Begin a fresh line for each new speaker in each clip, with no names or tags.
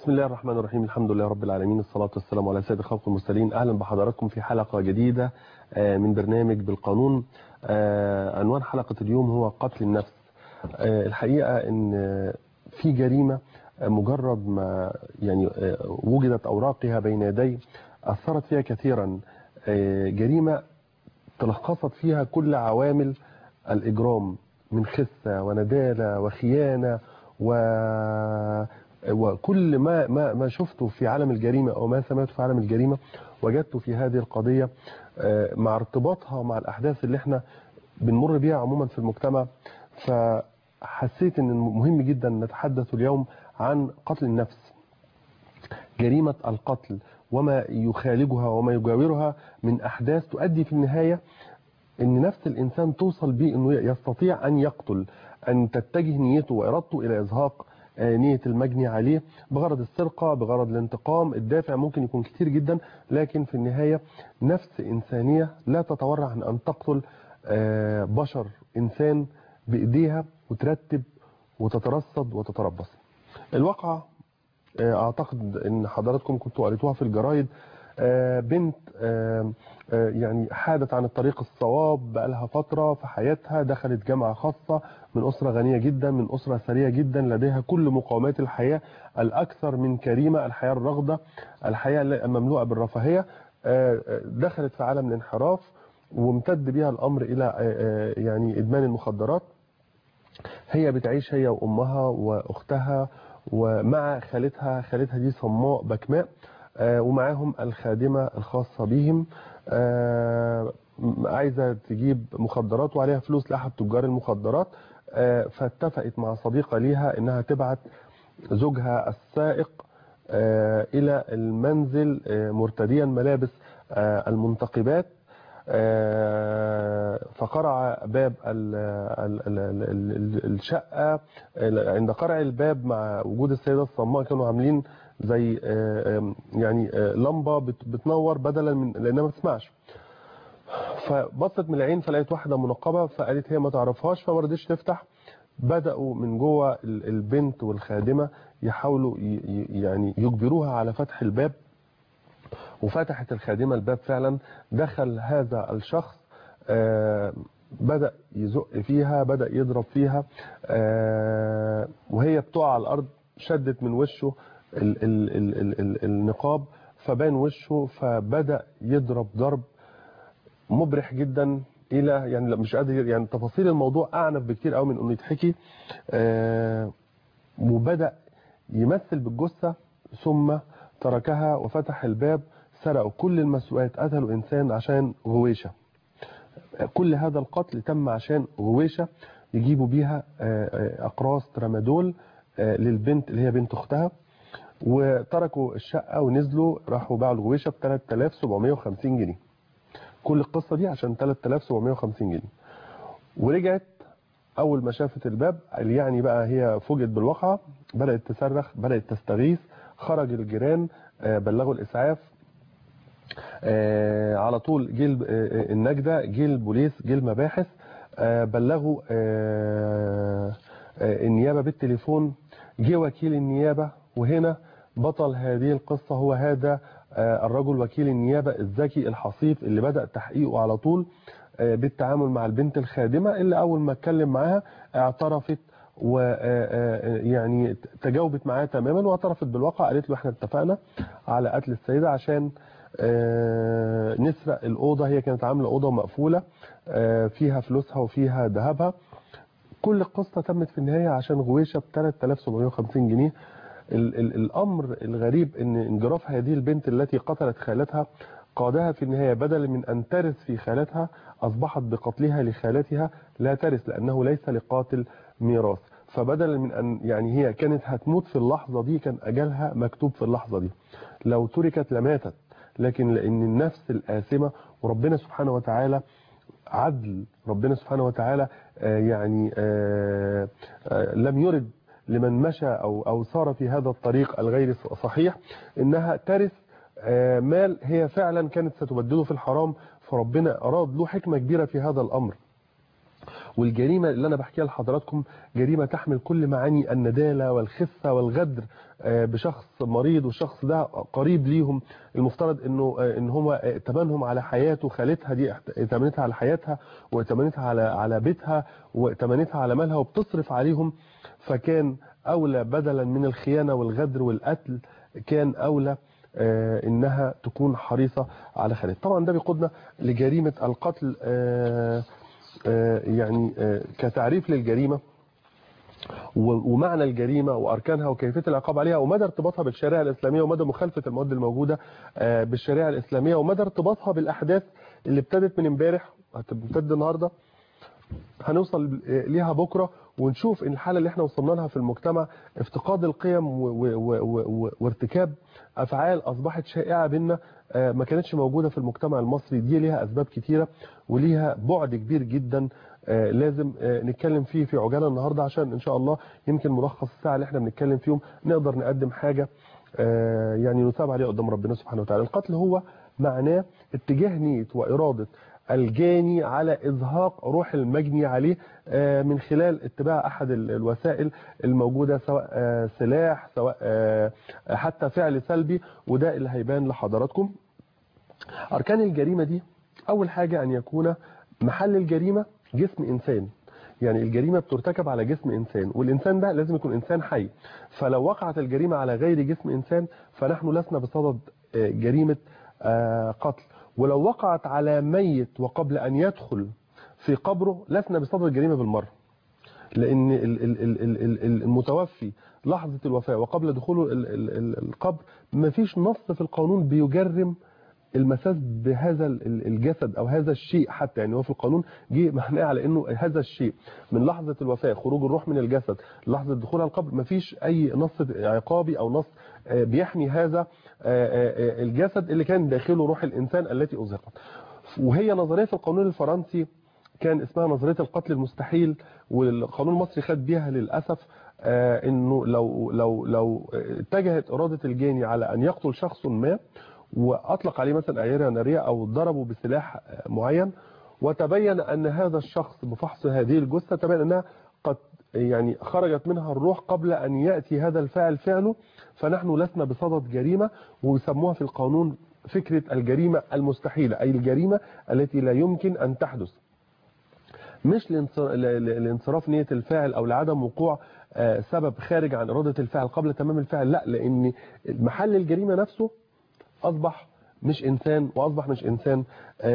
بسم الله الرحمن الرحيم الحمد لله رب العالمين الصلاة والسلام على سيد الخلق المرسلين أهلا بحضراتكم في حلقة جديدة من برنامج بالقانون عنوان حلقة اليوم هو قتل النفس الحقيقة أن في جريمة مجرد ما يعني وجدت أوراقها بين يدي أثرت فيها كثيرا جريمة تلخصت فيها كل عوامل الإجرام من خسة وندالة وخيانة و وكل ما ما ما شفته في عالم الجريمه او ما سمعته في عالم الجريمه وجدته في هذه القضيه مع ارتباطها مع الاحداث اللي احنا بنمر بيها عموما في المجتمع فحسيت ان مهم جدا نتحدث اليوم عن قتل النفس جريمه القتل وما يخالجها وما يجاورها من احداث تؤدي في النهايه ان نفس الانسان توصل به انه يستطيع ان يقتل ان تتجه نيته وارادته الى ازهاق نية المجني عليه بغرض السرقة بغرض الانتقام الدافع ممكن يكون كتير جدا لكن في النهاية نفس إنسانية لا تتورع عن أن تقتل بشر إنسان بإيديها وترتب وتترصد وتتربص الواقعة أعتقد أن حضراتكم كنتوا قريتوها في الجرايد بنت يعني حادت عن الطريق الصواب بقالها فترة في حياتها دخلت جامعة خاصة من أسرة غنية جدا من أسرة ثرية جدا لديها كل مقومات الحياة الأكثر من كريمة الحياة الرغدة الحياة المملوءة بالرفاهية دخلت في عالم الانحراف وامتد بها الأمر إلى يعني إدمان المخدرات هي بتعيش هي وأمها وأختها ومع خالتها خالتها دي صماء بكماء ومعاهم الخادمة الخاصة بهم عايزة تجيب مخدرات وعليها فلوس لأحد تجار المخدرات فاتفقت مع صديقة ليها انها تبعت زوجها السائق الى المنزل مرتديا ملابس المنتقبات فقرع باب الشقة عند قرع الباب مع وجود السيدة الصماء كانوا عاملين زي يعني لمبة بتنور بدلا من لانها ما بتسمعش فبصت من العين فلقيت واحدة منقبة فقالت هي ما تعرفهاش فما رضيش تفتح بدأوا من جوه البنت والخادمة يحاولوا يعني يجبروها على فتح الباب وفتحت الخادمة الباب فعلا دخل هذا الشخص بدأ يزق فيها بدأ يضرب فيها وهي بتقع على الأرض شدت من وشه ال ال ال ال ال النقاب فبان وشه فبدأ يضرب ضرب مبرح جدا الى يعني مش قادر يعني تفاصيل الموضوع اعنف بكتير قوي من انه يتحكي آه وبدا يمثل بالجثه ثم تركها وفتح الباب سرقوا كل المسروقات قتلوا انسان عشان غويشه كل هذا القتل تم عشان غويشه يجيبوا بيها آه اقراص ترامادول آه للبنت اللي هي بنت اختها وتركوا الشقه ونزلوا راحوا باعوا الغويشه ب 3750 جنيه كل القصة دي عشان 3750 جنيه ورجعت أول ما شافت الباب يعني بقى هي فوجئت بالواقعة بدأت تصرخ بدأت تستغيث خرج الجيران بلغوا الإسعاف على طول جه النجدة جه البوليس جه المباحث بلغوا النيابة بالتليفون جه وكيل النيابة وهنا بطل هذه القصة هو هذا الرجل وكيل النيابة الذكي الحصيف اللي بدأ تحقيقه على طول بالتعامل مع البنت الخادمة اللي أول ما اتكلم معاها اعترفت ويعني تجاوبت معاه تماما واعترفت بالواقع قالت له احنا اتفقنا على قتل السيدة عشان نسرق الأوضة هي كانت عاملة أوضة مقفولة فيها فلوسها وفيها ذهبها كل القصة تمت في النهاية عشان غويشة ب 3750 جنيه ال ال الأمر الغريب أن انجراف هذه البنت التي قتلت خالتها قادها في النهاية بدلا من أن ترث في خالتها أصبحت بقتلها لخالتها لا ترث لأنه ليس لقاتل ميراث فبدلا من أن يعني هي كانت هتموت في اللحظة دي كان أجلها مكتوب في اللحظة دي لو تركت لماتت لكن لأن النفس الآثمة وربنا سبحانه وتعالى عدل ربنا سبحانه وتعالى يعني لم يرد لمن مشى أو, أو صار في هذا الطريق الغير صحيح إنها ترث مال هي فعلا كانت ستبدله في الحرام فربنا أراد له حكمة كبيرة في هذا الأمر والجريمة اللي أنا بحكيها لحضراتكم جريمة تحمل كل معاني الندالة والخفة والغدر بشخص مريض والشخص ده قريب ليهم المفترض انه ان هم تمنهم على حياته خالتها دي تمنتها على حياتها وتمنتها على على بيتها وتمنتها على مالها وبتصرف عليهم فكان اولى بدلا من الخيانة والغدر والقتل كان اولى انها تكون حريصة على خالتها طبعا ده بيقودنا لجريمة القتل يعني كتعريف للجريمة ومعنى الجريمة وأركانها وكيفية العقاب عليها ومدى ارتباطها بالشريعة الإسلامية ومدى مخالفة المواد الموجودة بالشريعة الإسلامية ومدى ارتباطها بالأحداث اللي ابتدت من امبارح هتبتدي النهاردة هنوصل ليها بكرة ونشوف ان الحالة اللي احنا وصلنا لها في المجتمع افتقاد القيم وارتكاب افعال اصبحت شائعة بينا ما كانتش موجودة في المجتمع المصري دي ليها اسباب كتيرة وليها بعد كبير جدا لازم نتكلم فيه في عجالة النهاردة عشان ان شاء الله يمكن ملخص الساعة اللي احنا بنتكلم فيهم نقدر نقدم حاجة يعني نثاب عليها قدام ربنا سبحانه وتعالى القتل هو معناه اتجاه نية وإرادة الجاني على إزهاق روح المجني عليه من خلال اتباع أحد الوسائل الموجودة سواء سلاح سواء حتى فعل سلبي وده اللي هيبان لحضراتكم أركان الجريمة دي أول حاجة أن يكون محل الجريمة جسم إنسان يعني الجريمة بترتكب على جسم إنسان والإنسان ده لازم يكون إنسان حي فلو وقعت الجريمة على غير جسم إنسان فنحن لسنا بصدد جريمة قتل ولو وقعت على ميت وقبل أن يدخل في قبره لسنا بصدد الجريمة بالمرة لأن المتوفي لحظة الوفاة وقبل دخوله القبر مفيش نص في القانون بيجرم المساس بهذا الجسد او هذا الشيء حتى يعني هو في القانون جه معناه على انه هذا الشيء من لحظه الوفاه خروج الروح من الجسد لحظه دخولها القبر مفيش اي نص عقابي او نص بيحمي هذا الجسد اللي كان داخله روح الانسان التي ازهقت وهي نظريه في القانون الفرنسي كان اسمها نظريه القتل المستحيل والقانون المصري خد بيها للاسف انه لو لو لو اتجهت اراده الجاني على ان يقتل شخص ما واطلق عليه مثلا اعيره ناريه او ضربه بسلاح معين وتبين ان هذا الشخص بفحص هذه الجثه تبين انها قد يعني خرجت منها الروح قبل ان ياتي هذا الفاعل فعله فنحن لسنا بصدد جريمه ويسموها في القانون فكره الجريمه المستحيله اي الجريمه التي لا يمكن ان تحدث مش لانصراف نيه الفاعل او لعدم وقوع سبب خارج عن اراده الفاعل قبل تمام الفعل لا لان محل الجريمه نفسه أصبح مش إنسان وأصبح مش إنسان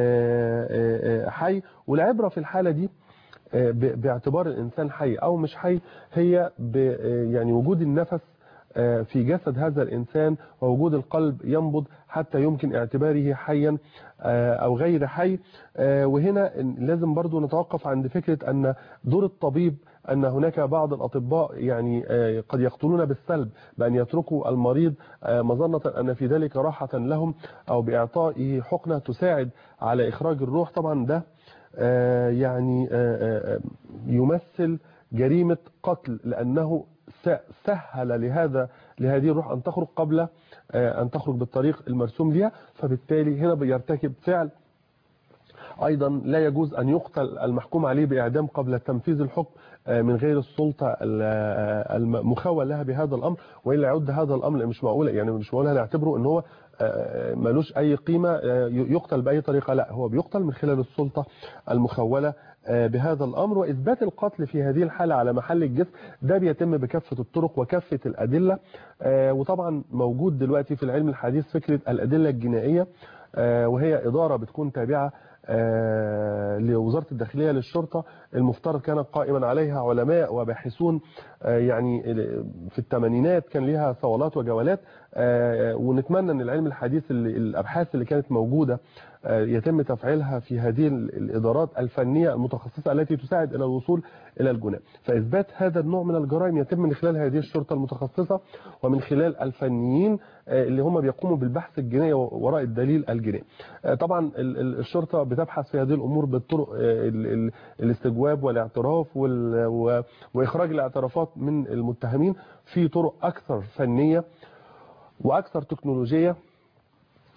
حي والعبرة في الحالة دي باعتبار الإنسان حي أو مش حي هي يعني وجود النفس في جسد هذا الإنسان ووجود القلب ينبض حتى يمكن اعتباره حيا أو غير حي وهنا لازم برضو نتوقف عند فكرة أن دور الطبيب أن هناك بعض الأطباء يعني قد يقتلون بالسلب بأن يتركوا المريض مظنة أن في ذلك راحة لهم أو بإعطائه حقنة تساعد على إخراج الروح طبعا ده يعني يمثل جريمة قتل لأنه سهل لهذا لهذه الروح أن تخرج قبل أن تخرج بالطريق المرسوم لها فبالتالي هنا بيرتكب فعل أيضا لا يجوز أن يقتل المحكوم عليه بإعدام قبل تنفيذ الحكم من غير السلطة المخول لها بهذا الأمر وإلا يعد هذا الأمر مش معقول يعني مش معقول هنعتبره أن هو ملوش أي قيمة يقتل بأي طريقة لا هو بيقتل من خلال السلطة المخولة بهذا الأمر وإثبات القتل في هذه الحالة على محل الجسم ده بيتم بكافة الطرق وكافة الأدلة وطبعا موجود دلوقتي في العلم الحديث فكرة الأدلة الجنائية وهي إدارة بتكون تابعة لوزارة الداخلية للشرطة المفترض كان قائما عليها علماء وباحثون يعني في الثمانينات كان لها صولات وجولات ونتمنى ان العلم الحديث اللي الابحاث اللي كانت موجودة يتم تفعيلها في هذه الادارات الفنية المتخصصة التي تساعد الى الوصول الى الجناء فاثبات هذا النوع من الجرائم يتم من خلال هذه الشرطة المتخصصة ومن خلال الفنيين اللي هم بيقوموا بالبحث الجنائي وراء الدليل الجنائي طبعا الشرطة بتبحث في هذه الامور بالطرق الاستجواب والاعتراف واخراج الاعترافات من المتهمين في طرق اكثر فنية واكثر تكنولوجية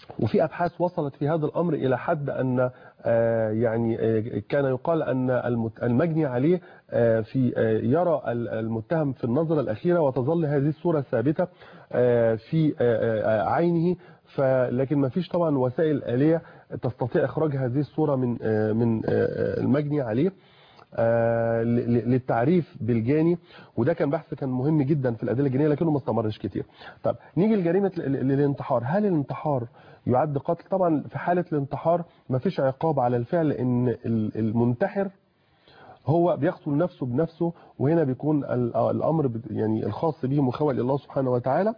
وفي ابحاث وصلت في هذا الامر الى حد ان آه، يعني آه، كان يقال ان المت- المجني عليه آه، في آه، يرى ال- المتهم في النظره الاخيره وتظل هذه الصوره ثابته آه، في آه، آه، عينه فلكن ما فيش طبعا وسائل آلية تستطيع إخراج هذه الصورة من آه، من آه، المجني عليه آه، ل- ل- للتعريف بالجاني وده كان بحث كان مهم جدا في الادله الجنائيه لكنه ما استمرش كتير. طب نيجي لجريمه ال- ال- الانتحار، هل الانتحار يعد قتل؟ طبعا في حاله الانتحار ما فيش عقاب على الفعل لان ال- المنتحر هو بيقتل نفسه بنفسه وهنا بيكون ال- الامر بت- يعني الخاص به مخول الى الله سبحانه وتعالى.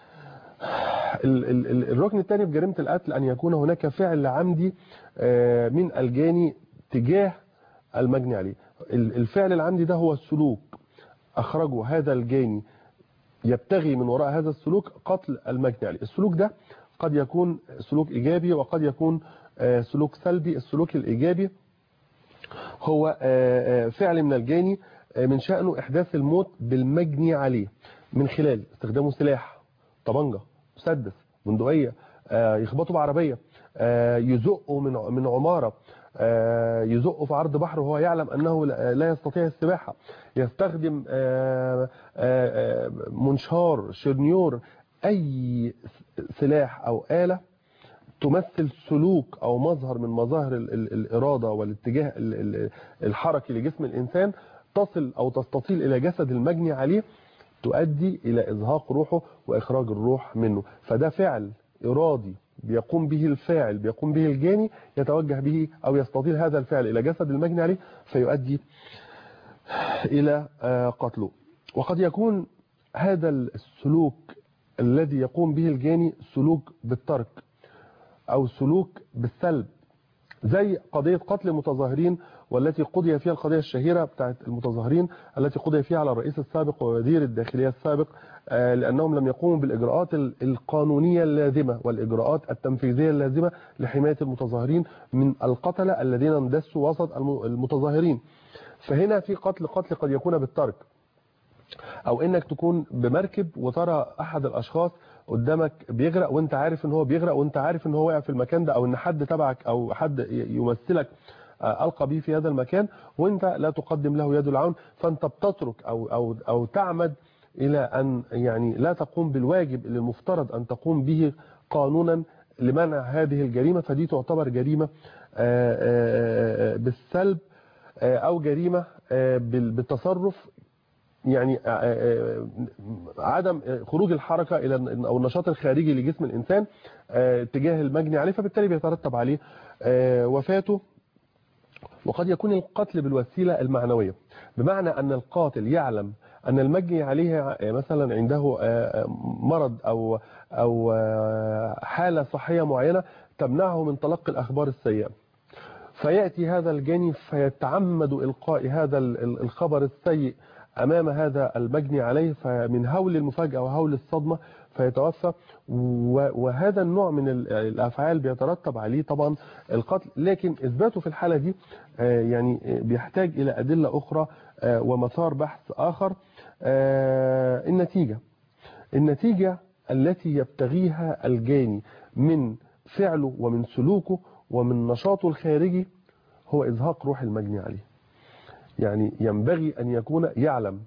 ال- ال- ال- الركن الثاني في جريمه القتل ان يكون هناك فعل عمدي آه، من الجاني تجاه المجني عليه ال- الفعل العمدي ده هو السلوك أخرجه هذا الجاني يبتغي من وراء هذا السلوك قتل المجني عليه السلوك ده قد يكون سلوك إيجابي وقد يكون آه، سلوك سلبي السلوك الإيجابي هو آه، آه، فعل من الجاني آه، من شأنه إحداث الموت بالمجني عليه من خلال استخدامه سلاح طبنجة مسدس بندقية آه، يخبطه بعربية آه، يزقه من من عمارة آه، يزقه في عرض بحر وهو يعلم أنه لا لا يستطيع السباحة يستخدم آه، آه، آه، منشار شرنيور أي سلاح أو آلة تمثل سلوك أو مظهر من مظاهر ال- ال- الإرادة والاتجاه ال- ال- الحركي لجسم الإنسان تصل أو تستطيل إلى جسد المجني عليه تؤدي إلى إزهاق روحه وإخراج الروح منه فده فعل إرادي بيقوم به الفاعل بيقوم به الجاني يتوجه به أو يستطيل هذا الفعل إلى جسد المجني عليه فيؤدي إلى آه، قتله وقد يكون هذا السلوك الذي يقوم به الجاني سلوك بالترك أو سلوك بالسلب زي قضية قتل المتظاهرين والتي قضي فيها القضية الشهيرة بتاعت المتظاهرين التي قضي فيها على الرئيس السابق ووزير الداخلية السابق آه، لأنهم لم يقوموا بالإجراءات ال- القانونية اللازمة والإجراءات التنفيذية اللازمة لحماية المتظاهرين من القتلة الذين اندسوا وسط الم- المتظاهرين فهنا في قتل قتل قد يكون بالترك او انك تكون بمركب وترى احد الاشخاص قدامك بيغرق وانت عارف ان هو بيغرق وانت عارف ان هو واقع في المكان ده او ان حد تبعك او حد ي- يمثلك آه، القى به في هذا المكان وانت لا تقدم له يد العون فانت بتترك او او او تعمد الى ان يعني لا تقوم بالواجب اللي المفترض ان تقوم به قانونا لمنع هذه الجريمه فدي تعتبر جريمه آه، آه، آه، بالسلب آه، او جريمه آه، بال- بالتصرف يعني آه، آه، عدم خروج الحركة إلى أو النشاط الخارجي لجسم الإنسان آه، تجاه المجني عليه فبالتالي بيترتب عليه آه، وفاته وقد يكون القتل بالوسيلة المعنوية بمعنى أن القاتل يعلم أن المجني عليه آه، مثلا عنده آه، مرض أو أو آه، حالة صحية معينة تمنعه من تلقي الأخبار السيئة فيأتي هذا الجاني فيتعمد إلقاء هذا ال- ال- الخبر السيء أمام هذا المجني عليه فمن هول المفاجأة وهول الصدمة فيتوفى و- وهذا النوع من ال- الأفعال بيترتب عليه طبعا القتل لكن إثباته في الحالة دي آه، يعني آه، بيحتاج إلى أدلة أخرى آه، ومسار بحث آخر آه، النتيجة النتيجة التي يبتغيها الجاني من فعله ومن سلوكه ومن نشاطه الخارجي هو إزهاق روح المجني عليه يعني ينبغي أن يكون يعلم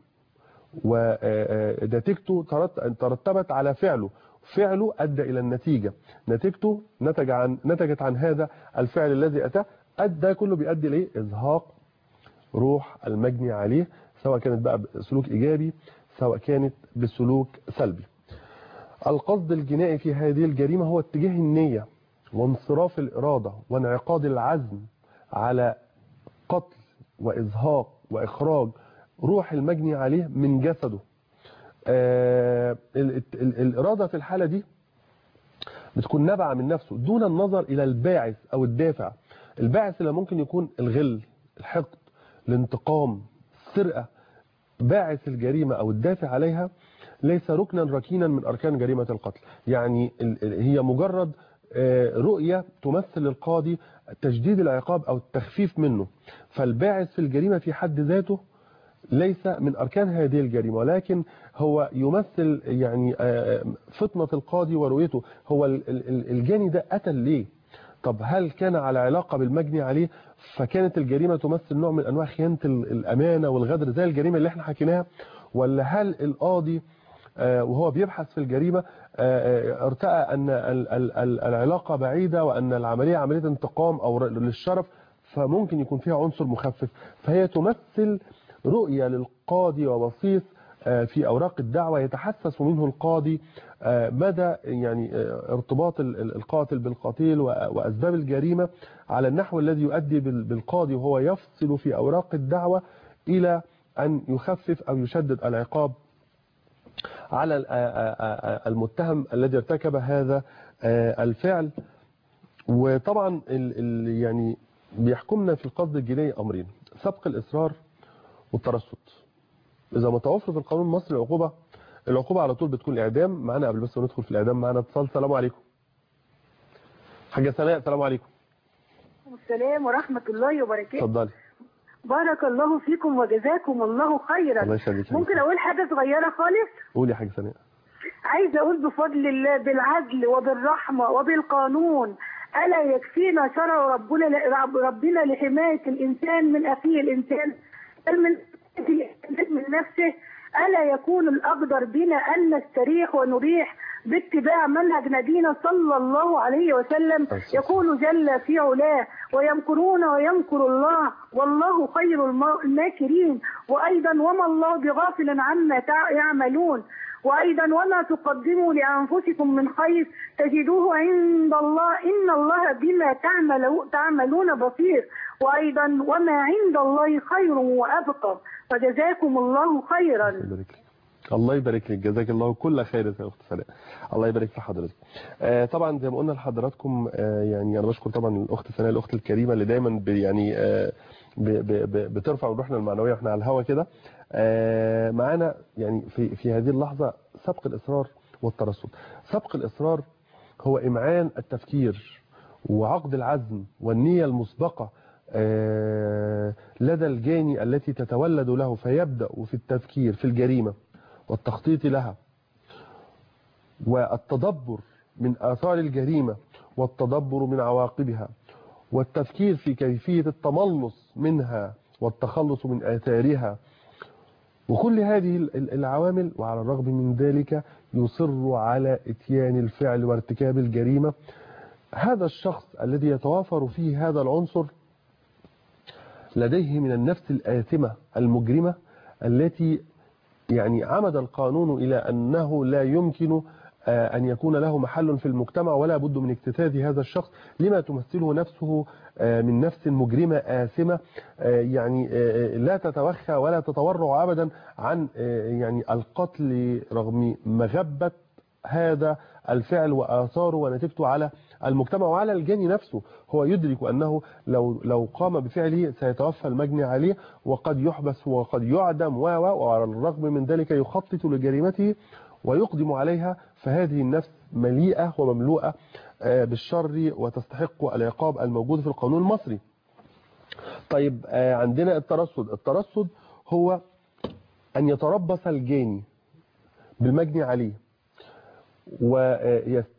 ونتيجته ترتبت على فعله فعله أدى إلى النتيجة نتيجته نتج عن نتجت عن هذا الفعل الذي أتى أدى كله بيؤدي لإيه إزهاق روح المجني عليه سواء كانت بقى بسلوك إيجابي سواء كانت بسلوك سلبي القصد الجنائي في هذه الجريمة هو اتجاه النية وانصراف الإرادة وانعقاد العزم على قتل وإزهاق وإخراج روح المجني عليه من جسده آه ال ال الإرادة في الحالة دي بتكون نابعة من نفسه دون النظر إلى الباعث أو الدافع الباعث اللي ممكن يكون الغل الحقد الانتقام السرقة باعث الجريمة أو الدافع عليها ليس ركنا ركينا من أركان جريمة القتل يعني هي مجرد رؤية تمثل للقاضي تجديد العقاب أو التخفيف منه فالباعث في الجريمة في حد ذاته ليس من أركان هذه الجريمة ولكن هو يمثل يعني آه، فطنة القاضي ورؤيته هو ال- ال- الجاني ده قتل ليه طب هل كان على علاقة بالمجني عليه فكانت الجريمة تمثل نوع من أنواع خيانة ال- الأمانة والغدر زي الجريمة اللي احنا حكيناها ولا هل القاضي آه، وهو بيبحث في الجريمة آه، آه، ارتأى أن ال- ال- ال- العلاقة بعيدة وأن العملية عملية انتقام أو ر- للشرف فممكن يكون فيها عنصر مخفف فهي تمثل رؤية للقاضي وبصيص آه، في أوراق الدعوة يتحسس منه القاضي آه، مدى يعني آه، ارتباط ال- ال- القاتل بالقتيل و- وأسباب الجريمة على النحو الذي يؤدي بال- بالقاضي وهو يفصل في أوراق الدعوة إلى أن يخفف أو يشدد العقاب على ال- آه، آه، آه، المتهم الذي ارتكب هذا آه، الفعل وطبعا ال ال يعني بيحكمنا في القصد الجنائي أمرين سبق الإصرار والترصد إذا متوفر في القانون المصري العقوبة العقوبة على طول بتكون الإعدام معانا قبل بس ما ندخل في الإعدام معانا اتصال السلام عليكم حاجة سناء السلام عليكم
السلام ورحمة الله وبركاته
اتفضلي
بارك الله فيكم وجزاكم الله
الله
خيرا
يخليك
ممكن أقول حاجة صغيرة خالص
قولي يا حاجة سناء
عايزة أقول بفضل الله بالعدل وبالرحمة وبالقانون ألا يكفينا شرع ربنا رب- ربنا لحماية الإنسان من أخيه الإنسان بل من من نفسه ألا يكون الأقدر بنا أن نستريح ونريح باتباع منهج نبينا صلى الله عليه وسلم يقول جل في علاه ويمكرون ويمكر الله والله خير الم- الماكرين وأيضا وما الله بغافل عما تع- يعملون وأيضا وما تقدموا لأنفسكم من خير تجدوه عند الله إن الله بما تعملو- تعملون بصير وأيضا وما عند الله خير وأبقى وجزاكم الله خيرا
الله يبارك لك الله يبارك لك جزاك الله كل خير يا اخت سناء الله يبارك في حضرتك آه طبعا زي ما قلنا لحضراتكم آه يعني انا بشكر طبعا الاخت سناء الاخت الكريمه اللي دايما ب- يعني آه ب- ب- ب- بترفع من روحنا المعنويه واحنا على الهوا كده آه معانا يعني في في هذه اللحظه سبق الاصرار والترصد سبق الاصرار هو امعان التفكير وعقد العزم والنيه المسبقه آه، لدى الجاني التي تتولد له فيبدأ في التفكير في الجريمة والتخطيط لها والتدبر من آثار الجريمة والتدبر من عواقبها والتفكير في كيفية التملص منها والتخلص من آثارها وكل هذه ال- ال- العوامل وعلى الرغم من ذلك يصر على اتيان الفعل وارتكاب الجريمة هذا الشخص الذي يتوافر فيه هذا العنصر لديه من النفس الآثمة المجرمة التي يعني عمد القانون إلى أنه لا يمكن آه، أن يكون له محل في المجتمع ولا بد من اجتثاث هذا الشخص لما تمثله نفسه آه، من نفس مجرمة آثمة آه، يعني آه، لا تتوخى ولا تتورع أبدا عن آه، يعني القتل رغم مغبة هذا الفعل وآثاره ونتيجته على المجتمع وعلى الجاني نفسه هو يدرك أنه لو لو قام بفعله سيتوفى المجني عليه وقد يحبس وقد يعدم و و- وعلى الرغم من ذلك يخطط لجريمته ويقدم عليها فهذه النفس مليئة ومملوءة آه، بالشر وتستحق العقاب الموجود في القانون المصري طيب آه، عندنا الترصد الترصد هو أن يتربص الجاني بالمجني عليه ويعني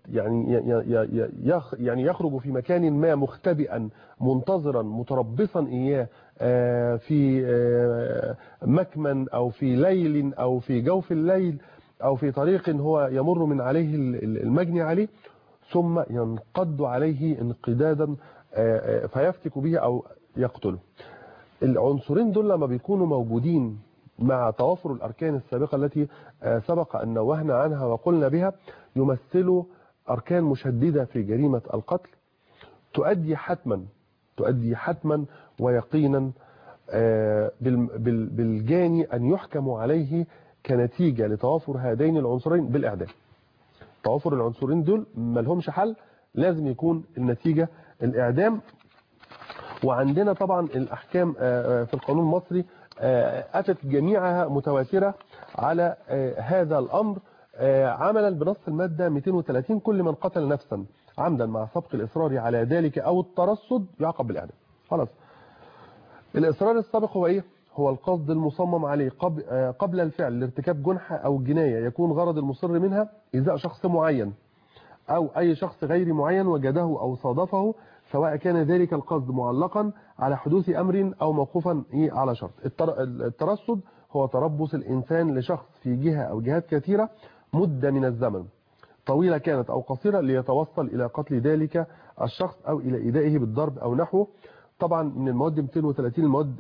يعني يخرج في مكان ما مختبئا منتظرا متربصا إياه آه، في آه، مكمن أو في ليل أو في جوف الليل أو في طريق هو يمر من عليه ال- ال- المجني عليه ثم ينقض عليه انقدادا آه، آه، فيفتك به أو يقتله العنصرين دول لما بيكونوا موجودين مع توافر الأركان السابقة التي آه، سبق أن نوهنا عنها وقلنا بها يمثلوا أركان مشددة في جريمة القتل تؤدي حتما تؤدي حتما ويقينا آه، بال- بال- بالجاني أن يحكم عليه كنتيجة لتوافر هذين العنصرين بالإعدام توافر العنصرين دول ما لهمش حل لازم يكون النتيجة الإعدام وعندنا طبعا الأحكام آه، آه، في القانون المصري آه، أتت جميعها متواترة على آه، هذا الأمر آه، عملا بنص المادة 230 كل من قتل نفسا عمدا مع سبق الإصرار على ذلك أو الترصد يعاقب بالإعدام خلاص الإصرار السابق هو إيه؟ هو القصد المصمم عليه قبل, قبل الفعل لارتكاب جنحة أو جناية يكون غرض المصر منها إزاء شخص معين أو أي شخص غير معين وجده أو صادفه سواء كان ذلك القصد معلقا على حدوث أمر أو موقوفا على شرط الترصد هو تربص الإنسان لشخص في جهة أو جهات كثيرة مدة من الزمن طويلة كانت أو قصيرة ليتوصل إلى قتل ذلك الشخص أو إلى إيذائه بالضرب أو نحوه طبعا من المواد 230 المواد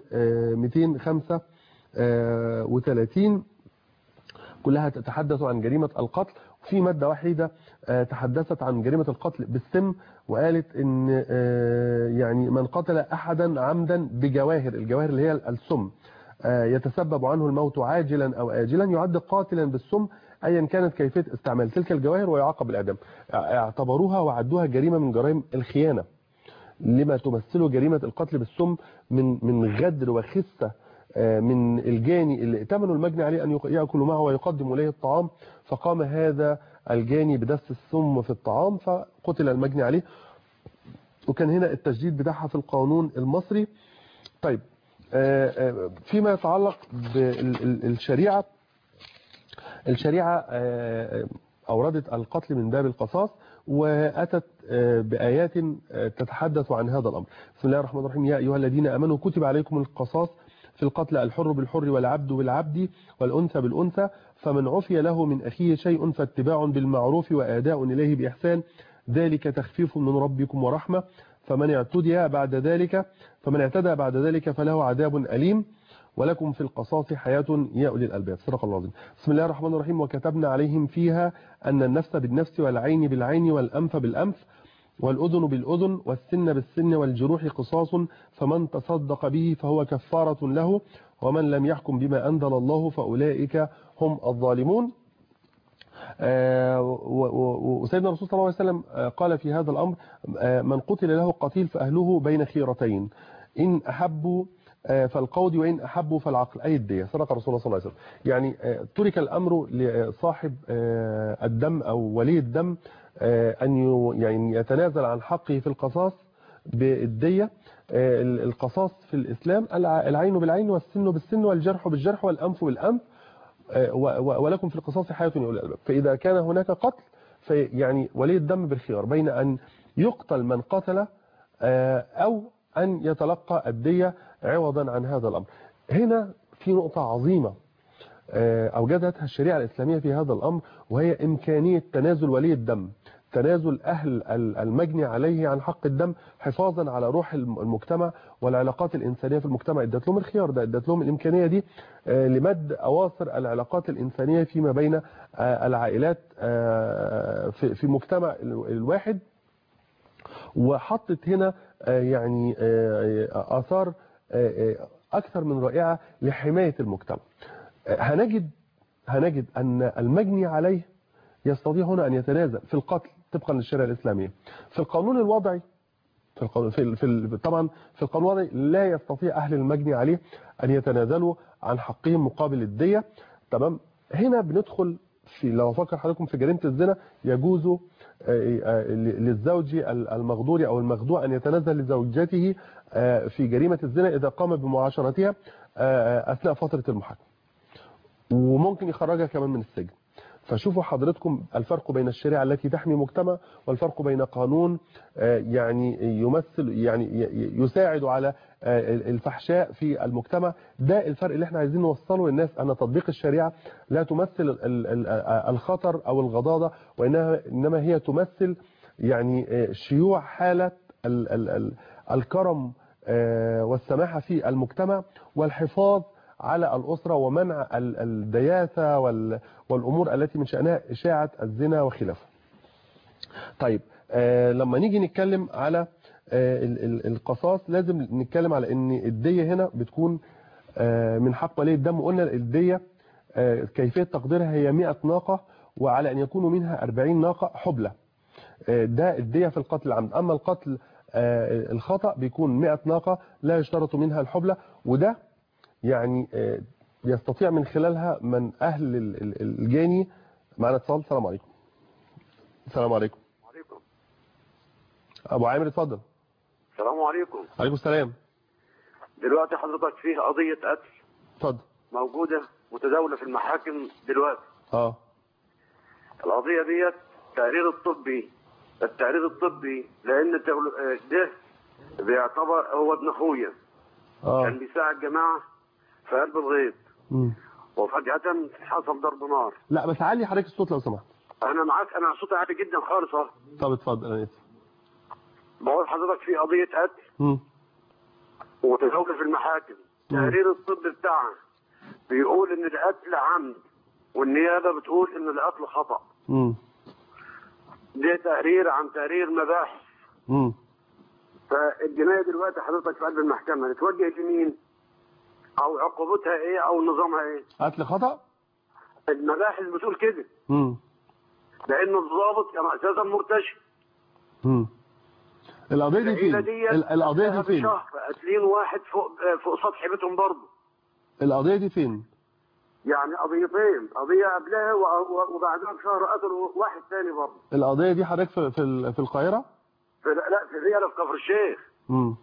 235 كلها تتحدث عن جريمة القتل وفي مادة وحيدة تحدثت عن جريمة القتل بالسم وقالت ان يعني من قتل احدا عمدا بجواهر الجواهر اللي هي السم يتسبب عنه الموت عاجلا او اجلا يعد قاتلا بالسم ايا كانت كيفيه استعمال تلك الجواهر ويعاقب بالاعدام اعتبروها وعدوها جريمه من جرائم الخيانه لما تمثله جريمه القتل بالسم من من غدر وخسه من الجاني اللي ائتمنوا المجني عليه أن يأكل معه ويقدم إليه الطعام فقام هذا الجاني بدس السم في الطعام فقتل المجني عليه وكان هنا التجديد بتاعها في القانون المصري طيب فيما يتعلق بالشريعة الشريعة أوردت القتل من باب القصاص وأتت بآيات تتحدث عن هذا الأمر بسم الله الرحمن الرحيم يا أيها الذين أمنوا كتب عليكم القصاص في القتل الحر بالحر والعبد بالعبد والأنثى بالأنثى فمن عفي له من أخيه شيء فاتباع بالمعروف وآداء إليه بإحسان ذلك تخفيف من ربكم ورحمة فمن اعتدى بعد ذلك فمن اعتدى بعد ذلك فله عذاب أليم ولكم في القصاص حياة يا أولي الألباب صدق الله العظيم بسم الله الرحمن الرحيم وكتبنا عليهم فيها أن النفس بالنفس والعين بالعين والأنف بالأنف والأذن بالأذن والسن بالسن والجروح قصاص فمن تصدق به فهو كفارة له ومن لم يحكم بما أنزل الله فأولئك هم الظالمون وسيدنا الرسول صلى الله عليه وسلم قال في هذا الأمر من قتل له قتيل فأهله بين خيرتين إن أحبوا فالقود وإن أحبوا فالعقل أي الدية صدق رسول الله صلى الله عليه وسلم يعني ترك الأمر لصاحب الدم أو ولي الدم أن يعني يتنازل عن حقه في القصاص بالدية القصاص في الإسلام العين بالعين والسن بالسن والجرح بالجرح والأنف بالأنف ولكم في القصاص حياة أولي الألباب فإذا كان هناك قتل فيعني ولي الدم بالخيار بين أن يقتل من قتل أو أن يتلقى الدية عوضا عن هذا الأمر هنا في نقطة عظيمة أوجدتها الشريعة الإسلامية في هذا الأمر وهي إمكانية تنازل ولي الدم تنازل أهل المجني عليه عن حق الدم حفاظا على روح المجتمع والعلاقات الإنسانية في المجتمع ادت لهم الخيار ده ادت لهم الإمكانية دي لمد أواصر العلاقات الإنسانية فيما بين العائلات في مجتمع الواحد وحطت هنا يعني آثار أكثر من رائعة لحماية المجتمع هنجد هنجد أن المجني عليه يستطيع هنا أن يتنازل في القتل طبقا للشريعة الإسلامية في القانون الوضعي في القانون في, في طبعا في القانون الوضعي لا يستطيع أهل المجني عليه أن يتنازلوا عن حقهم مقابل الدية تمام هنا بندخل في لو افكر حضراتكم في جريمه الزنا يجوز للزوج المغدور او المخدوع ان يتنازل لزوجته في جريمه الزنا اذا قام بمعاشرتها اثناء فتره المحاكمه وممكن يخرجها كمان من السجن فشوفوا حضرتكم الفرق بين الشريعة التي تحمي مجتمع والفرق بين قانون يعني يمثل يعني يساعد على الفحشاء في المجتمع ده الفرق اللي احنا عايزين نوصله للناس ان تطبيق الشريعة لا تمثل الخطر او الغضاضة وانها انما هي تمثل يعني شيوع حالة الكرم والسماحة في المجتمع والحفاظ على الأسرة ومنع الدياثة والأمور التي من شأنها إشاعة الزنا وخلافه طيب لما نيجي نتكلم على القصاص لازم نتكلم على ان الدية هنا بتكون من حق ولي الدم وقلنا الدية كيفية تقديرها هي 100 ناقة وعلى ان يكونوا منها 40 ناقة حبلة ده الدية في القتل العمد اما القتل الخطأ بيكون 100 ناقة لا يشترط منها الحبلة وده يعني يستطيع من خلالها من أهل الجاني معنا اتصال السلام عليكم السلام عليكم
عليكم
أبو عامر اتفضل
السلام عليكم
عليكم السلام
دلوقتي حضرتك فيه قضية قتل
اتفضل
موجودة متداولة في المحاكم دلوقتي
اه
القضية ديت التقرير الطبي التقرير الطبي لأن التول- آه، ده بيعتبر هو ابن أخويا كان
اه
بيساعد جماعة في قلب الغيط
مم.
وفجأة حصل ضرب نار
لا بس علي حضرتك الصوت لو سمحت
أنا معاك أنا صوتي عالي جدا خالص أهو
طب اتفضل انا اسف
بقول لحضرتك في قضية قتل
مم.
وتداولة في المحاكم التقرير الطبي بتاعها بيقول إن القتل عمد والنيابة بتقول إن القتل خطأ
مم.
ده تقرير عن تقرير مباحث
مم.
فالجنايه دلوقتي حضرتك في قلب المحكمه تتوجه لمين؟ او عقوبتها ايه او نظامها ايه؟
قتل خطأ
المباحث بتقول كده
مم.
لان الضابط كان اساسا مرتشي
مم. القضية دي فين
العيله دي
ال- القضية دي فين
شهر قاتلين واحد فوق فوق سطح بيتهم برضه
القضية دي فين
يعني قضيتين قضيه قبلها و- و- وبعدها بشهر قتلوا واحد ثاني برضه
القضية دي حضرتك في في, ال- في القاهرة
في لا في رياله في كفر الشيخ
مم.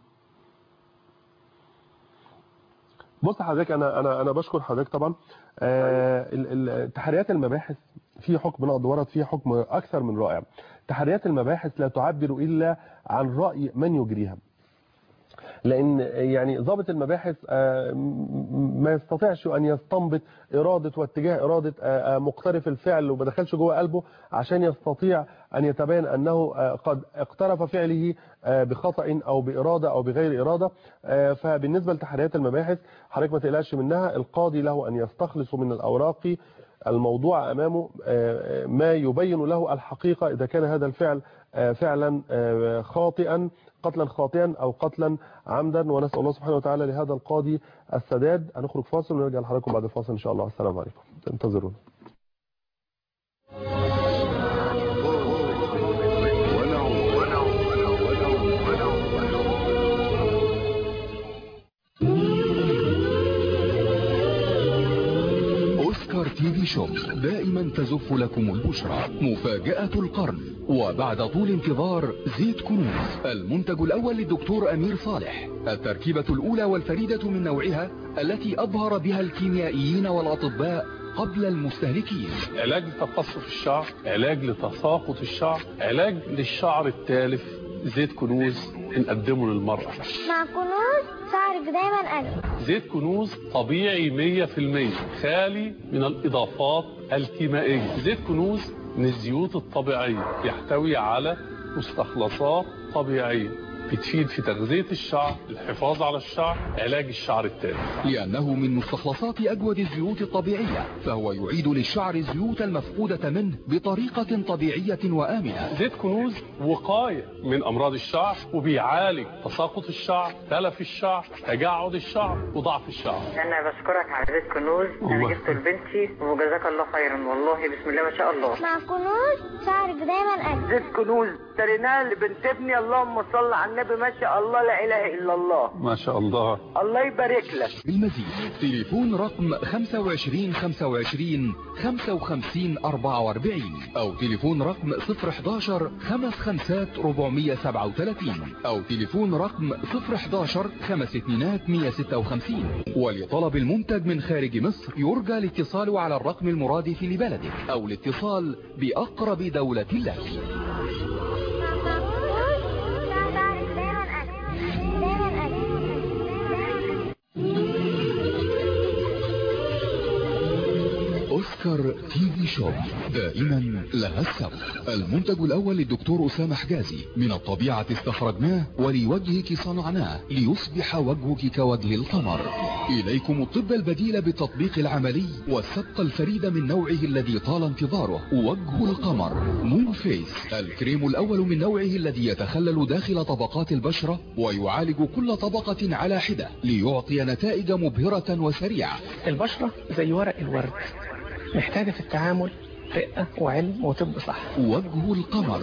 بص حضرتك انا انا انا بشكر حضرتك طبعا آه ال- ال- تحريات المباحث في حكم نقد ورد فيه حكم اكثر من رائع تحريات المباحث لا تعبر الا عن راي من يجريها لان يعني ضابط المباحث آه، م- ما يستطيعش ان يستنبط اراده واتجاه اراده آه، آه، مقترف الفعل وما دخلش جوه قلبه عشان يستطيع ان يتبين انه آه، قد اقترف فعله آه، بخطا او باراده او بغير اراده آه، فبالنسبه لتحريات المباحث حضرتك ما تقلقش منها القاضي له ان يستخلص من الاوراق الموضوع امامه آه، آه، ما يبين له الحقيقه اذا كان هذا الفعل آه، فعلا آه، خاطئا قتلا خاطئا او قتلا عمدا ونسال الله سبحانه وتعالى لهذا القاضي السداد هنخرج فاصل ونرجع لحضراتكم بعد الفاصل ان شاء الله السلام عليكم انتظرونا
أوسكار تي في شوب دائما تزف لكم البشرى مفاجأة القرن وبعد طول انتظار زيت كنوز المنتج الأول للدكتور أمير صالح التركيبة الأولى والفريدة من نوعها التي أبهر بها الكيميائيين والأطباء قبل المستهلكين
علاج لتقصف الشعر علاج لتساقط الشعر علاج للشعر التالف زيت كنوز بنقدمه للمرأة
مع كنوز شعرك دايما أجمل
زيت كنوز طبيعي 100% خالي من الإضافات الكيميائية زيت كنوز من الزيوت الطبيعية يحتوي على مستخلصات طبيعية بتفيد في تغذية الشعر الحفاظ على الشعر علاج الشعر التالف
لأنه من مستخلصات أجود الزيوت الطبيعية فهو يعيد للشعر الزيوت المفقودة منه بطريقة طبيعية وآمنة
زيت كنوز وقاية من أمراض الشعر وبيعالج تساقط الشعر تلف الشعر تجعد الشعر وضعف الشعر
انا بشكرك على زيت كنوز
الله.
انا جبته لبنتي وجزاك الله خيرا والله بسم الله ما شاء الله
مع كنوز شعرك دايما أجمل
زيت كنوز اشتريناه لبنت ابني اللهم صل على النبي ما شاء الله لا اله الا الله
ما شاء الله
الله يبارك لك
بالمزيد تليفون رقم 25 25 55 44 أو تليفون رقم 011 55 437 أو تليفون رقم 011 5 اتنينات 156 ولطلب المنتج من خارج مصر يرجى الاتصال على الرقم المرادف لبلدك أو الاتصال بأقرب دولة لك
مع كنوز شعرك دايما أجمل دايما أجمل
أوسكار تي في شوب دائما لها السبق المنتج الأول للدكتور أسامة حجازي من الطبيعة استخرجناه ولوجهك صنعناه ليصبح وجهك كوجه القمر إليكم الطب البديل بالتطبيق العملي والسبق الفريد من نوعه الذي طال انتظاره وجه القمر مون فيس الكريم الأول من نوعه الذي يتخلل داخل طبقات البشرة ويعالج كل طبقة على حدة ليعطي نتائج مبهرة وسريعة
البشرة زي ورق الورد محتاجة في التعامل رقة وعلم وطب صح
وجه القمر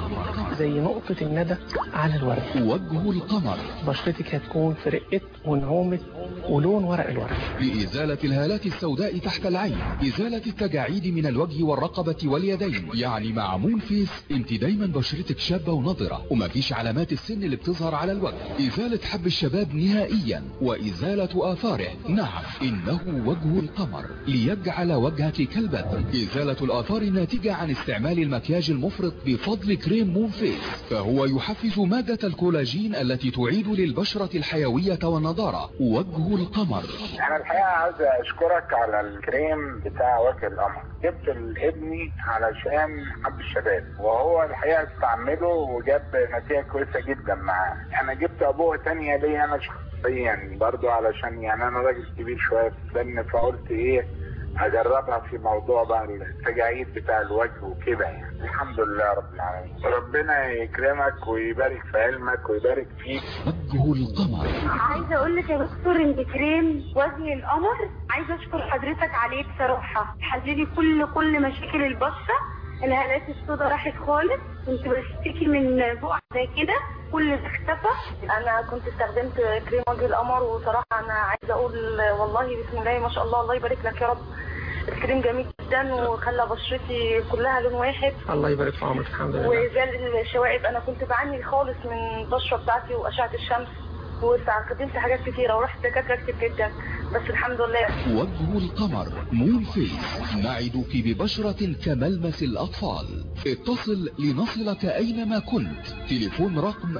زي نقطة الندى على الورد
وجه القمر
بشرتك هتكون في رقة ونعومة ولون ورق الورد
بإزالة الهالات السوداء تحت العين إزالة التجاعيد من الوجه والرقبة واليدين يعني مع مون فيس انت دايما بشرتك شابة ونضرة ومفيش علامات السن اللي بتظهر على الوجه إزالة حب الشباب نهائيا وإزالة آثاره نعم إنه وجه القمر ليجعل وجهك كالبدر إزالة الآثار الناتجة عن استعمال المكياج المفرط بفضل كريم مون فيس فهو يحفز مادة الكولاجين التي تعيد للبشرة الحيوية والنضارة وجه القمر
انا الحقيقه عايز اشكرك على الكريم بتاع وجه القمر جبت لابني علشان حب الشباب وهو الحقيقه استعمله وجاب نتيجه كويسه جدا معاه انا جبت ابوه تانية ليا انا شخصيا برضو علشان يعني انا راجل كبير شويه في السن فقلت ايه اجربها في موضوع بقى التجاعيد بتاع الوجه وكده يعني الحمد لله رب العالمين ربنا يكرمك ويبارك في علمك ويبارك فيك
وجه القمر
عايزه اقول لك يا دكتور ان كريم وجه القمر عايزه اشكر حضرتك عليه بصراحه حللي كل كل مشاكل البشره الهالات السوداء راحت خالص كنت بشتكي من بقع زي كده كل ده اختفى
انا كنت استخدمت كريم وجه القمر وصراحه انا عايزه اقول والله بسم الله ما شاء الله الله يبارك لك يا رب الكريم جميل جدا وخلى بشرتي كلها لون واحد
الله يبارك في عمرك الحمد لله
وزال الشوائب انا كنت بعاني خالص من البشره بتاعتي واشعه الشمس واستخدمت حاجات كتيره ورحت دكاتره كتير جدا بس الحمد لله
وجه القمر مون فيس نعدك ببشرة كملمس الأطفال اتصل لنصلك أينما كنت تليفون رقم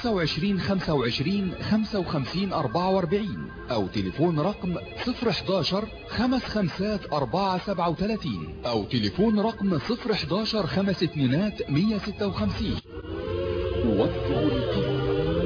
25 25 55 44 أو تليفون رقم 011 خمس خمسات 4 37 أو تليفون رقم 011 خمس اتنينات 156 وجه القمر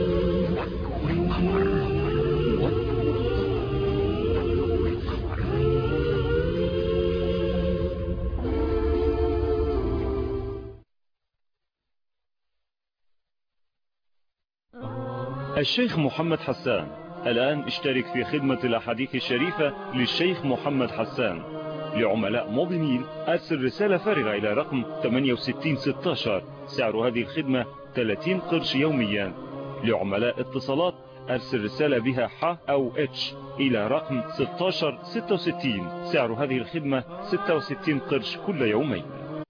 الشيخ محمد حسان الآن اشترك في خدمة الأحاديث الشريفة للشيخ محمد حسان لعملاء موبينيل أرسل رسالة فارغة إلى رقم 6816 سعر هذه الخدمة 30 قرش يوميا لعملاء اتصالات أرسل رسالة بها ح أو اتش إلى رقم 1666 سعر هذه الخدمة 66 قرش كل يومين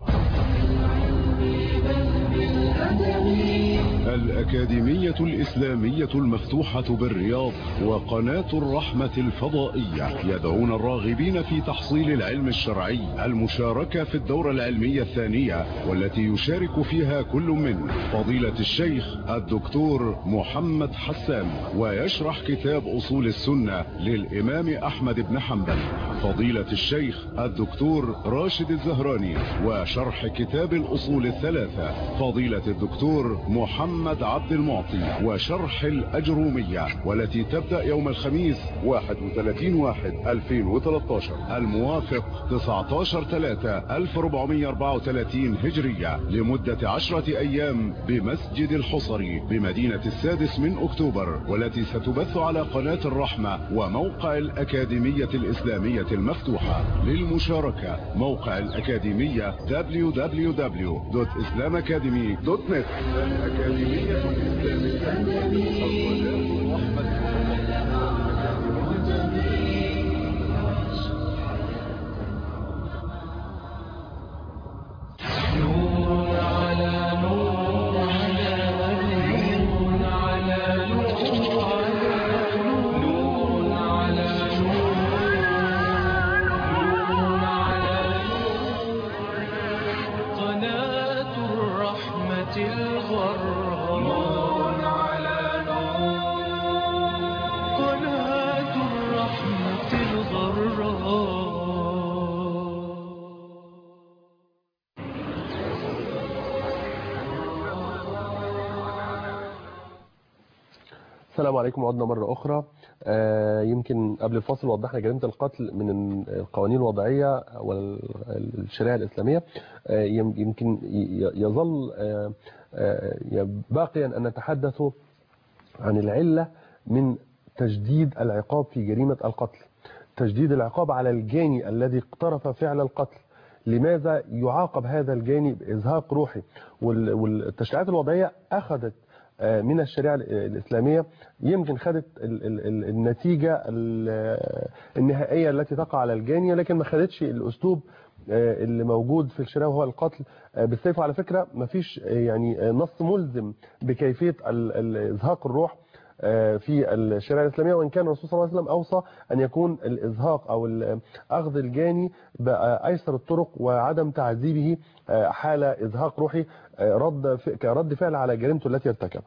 الأكاديمية الإسلامية المفتوحة بالرياض وقناة الرحمة الفضائية يدعون الراغبين في تحصيل العلم الشرعي المشاركة في الدورة العلمية الثانية والتي يشارك فيها كل من فضيلة الشيخ الدكتور محمد حسان ويشرح كتاب أصول السنة للإمام أحمد بن حنبل فضيلة الشيخ الدكتور راشد الزهراني وشرح كتاب الأصول الثلاثة فضيلة الدكتور محمد عبد المعطي وشرح الأجرومية والتي تبدأ يوم الخميس 31 واحد 2013 الموافق 19 3 1434 هجرية لمدة عشرة أيام بمسجد الحصري بمدينة السادس من أكتوبر والتي ستبث على قناة الرحمة وموقع الأكاديمية الإسلامية المفتوحة للمشاركة موقع الأكاديمية www.islamacademy.net الأكاديمية
قناة الرحمة الغراء نور على نور قناة الرحمة الغراء
السلام عليكم وعدنا مرة أخرى آه، يمكن قبل الفاصل وضحنا جريمة القتل من القوانين الوضعية والشريعة الإسلامية آه، يم- يمكن ي- يظل آه، آه، باقيا أن نتحدث عن العلة من تجديد العقاب في جريمة القتل تجديد العقاب على الجاني الذي اقترف فعل القتل لماذا يعاقب هذا الجاني بإزهاق روحي وال- والتشريعات الوضعية أخذت آه، من الشريعة ال- الإسلامية يمكن خدت ال- ال- ال- النتيجة ال- النهائية التي تقع على الجاني لكن ما خدتش الأسلوب آه، اللي موجود في الشريعة وهو القتل آه، بالسيف وعلى فكرة ما فيش آه، يعني آه، نص ملزم بكيفية ال- ال- إزهاق الروح آه، في الشريعة الإسلامية وإن كان الرسول صلى الله عليه وسلم أوصى أن يكون الإزهاق أو ال- أخذ الجاني بأيسر الطرق وعدم تعذيبه آه، حال إزهاق روحي آه، رد ف- كرد فعل على جريمته التي ارتكبها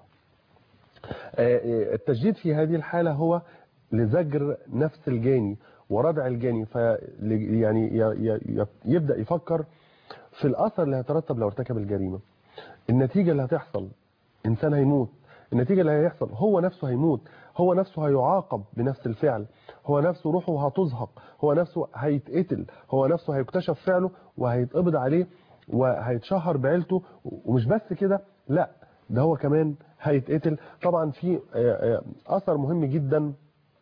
آه، التجديد في هذه الحالة هو لزجر نفس الجاني وردع الجاني في يعني ي- ي- يبدأ يفكر في الأثر اللي هيترتب لو ارتكب الجريمة النتيجة اللي هتحصل إنسان هيموت النتيجة اللي هيحصل هو نفسه هيموت هو نفسه هيعاقب بنفس الفعل هو نفسه روحه هتزهق هو نفسه هيتقتل هو نفسه هيكتشف فعله وهيتقبض عليه وهيتشهر بعيلته ومش بس كده لا ده هو كمان هيتقتل طبعا في آه، آه، أثر مهم جدا